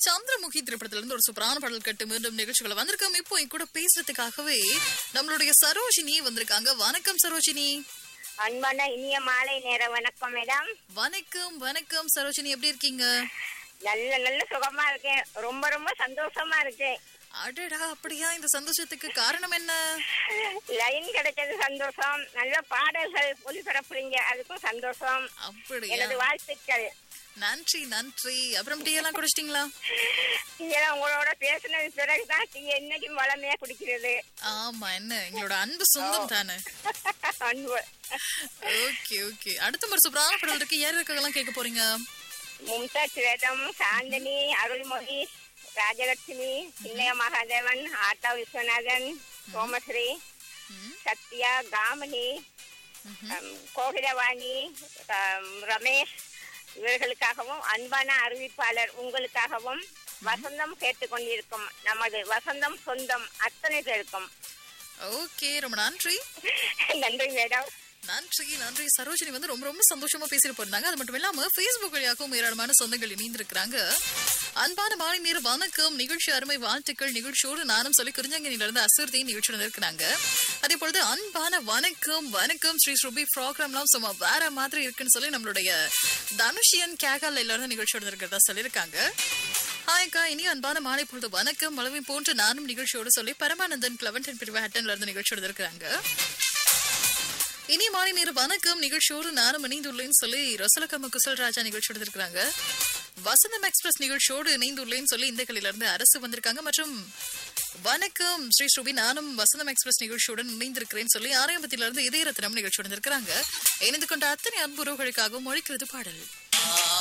சந்திரமுகி திரைப்படத்துல இருந்து ஒரு சூப்பரான பாடல் கட்டு மீண்டும் நிகழ்ச்சிகளை வந்திருக்கோம் இப்போ என் கூட பேசுறதுக்காகவே நம்மளுடைய சரோஜினி வந்திருக்காங்க வணக்கம் சரோஜினி அன்பான இனிய மாலை நேர வணக்கம் மேடம் வணக்கம் வணக்கம் சரோஜினி எப்படி இருக்கீங்க நல்ல நல்ல சுகமா இருக்கேன் ரொம்ப ரொம்ப சந்தோஷமா இருக்கேன் அடடா அப்படியா இந்த சந்தோஷத்துக்கு காரணம் என்ன லைன் கிடைச்சது சந்தோஷம் நல்ல பாடல்கள் ஒளிபரப்புறீங்க அதுக்கும் சந்தோஷம் அப்படியா எனது வாழ்த்துக்கள் நன்றி நன்றி அப்புறம் டீ எல்லாம் குடிச்சிட்டீங்களா இதெல்லாம் உங்களோட பேசினது பிறகுதான் டீ என்னைக்கும் வளமையா குடிக்கிறது ஆமா என்ன எங்களோட அன்பு சொந்தம் தானே அன்பு ஓகே ஓகே அடுத்த ஒரு சூப்பரான பாடல் இருக்கு யார் இருக்கெல்லாம் கேட்க போறீங்க மும்தாஜ் வேதம் சாந்தினி அருள்மொழி ராஜலட்சுமி சின்னைய மகாதேவன் ஆட்டா விஸ்வநாதன் சோமஸ்ரீ ம், சத்யா காமினி அம், கோகிலவாணி அம், ரமேஷ் இவர்களுக்காகவும் அன்பான அறிவிப்பாளர் உங்களுக்காகவும் வசந்தம் கேட்டுக்கொண்டிருக்கும் நமது வசந்தம் சொந்தம் அத்தனை பேருக்கும் ஓகே ரொம்ப நன்றி நன்றி மேடம் நன்றி நன்றி சரோஜினி வந்து ரொம்ப ரொம்ப சந்தோஷமா பேசிட்டு போயிருந்தாங்க அது மட்டும் இல்லாம Facebook வழியாகவும் ஏராளமான சொந்தங்கள் இணைந்திருக்கிறாங்க அன்பான மாலை நேர வணக்கம் நிகழ்ச்சி அருமை வாழ்த்துக்கள் நிகழ்ச்சியோடு நானும் சொல்லி குறிஞ்சங்கனில இருந்து அசர்தி நிகழ்ச்சி இருக்கிறாங்க அதே பொழுது அன்பான வணக்கம் வணக்கம் ஸ்ரீ ஸ்ருபி ப்ரோக்ராம்லாம் சும்மா வேற மாதிரி இருக்குன்னு சொல்லி நம்மளுடைய தனுஷியன் கேகால் எல்லாரும் நிகழ்ச்சியோடு இருக்கிறதா சொல்லியிருக்காங்க ஹாய்க்கா இனி அன்பான மாலை பொழுது வணக்கம் மலவை போன்று நானும் நிகழ்ச்சியோடு சொல்லி பரமானந்தன் கிளவன்டன் பிரிவு ஹட்டன்ல இருந்து நிகழ்ச்சியோடு இருக்கிறாங்க இனி மாலை நேர வணக்கம் நிகழ்ச்சியோடு நானும் இணைந்துள்ளேன்னு சொல்லி ரசலக்கம்ம குசல் ராஜா நிகழ்ச்சியோடு இருக்கிறாங்க வசந்தம் எக்ஸ்பிரஸ் நிகழ்ச்சியோடு இணைந்துள்ளேன்னு சொல்லி இந்த கலையில இருந்து அரசு வந்திருக்காங்க மற்றும் வணக்கம் ஸ்ரீ ஸ்ருபி நானும் வசந்தம் எக்ஸ்பிரஸ் நிகழ்ச்சியுடன் இணைந்திருக்கிறேன்னு சொல்லி ஆரம்பத்திலிருந்து இதய ரத்னம் நிகழ்ச்சியுடன் இருக்கிறாங்க இணைந்து கொண்ட அத்தனை அன்புறவுகளுக்காகவும் ஒழிக்கிறது பாடல்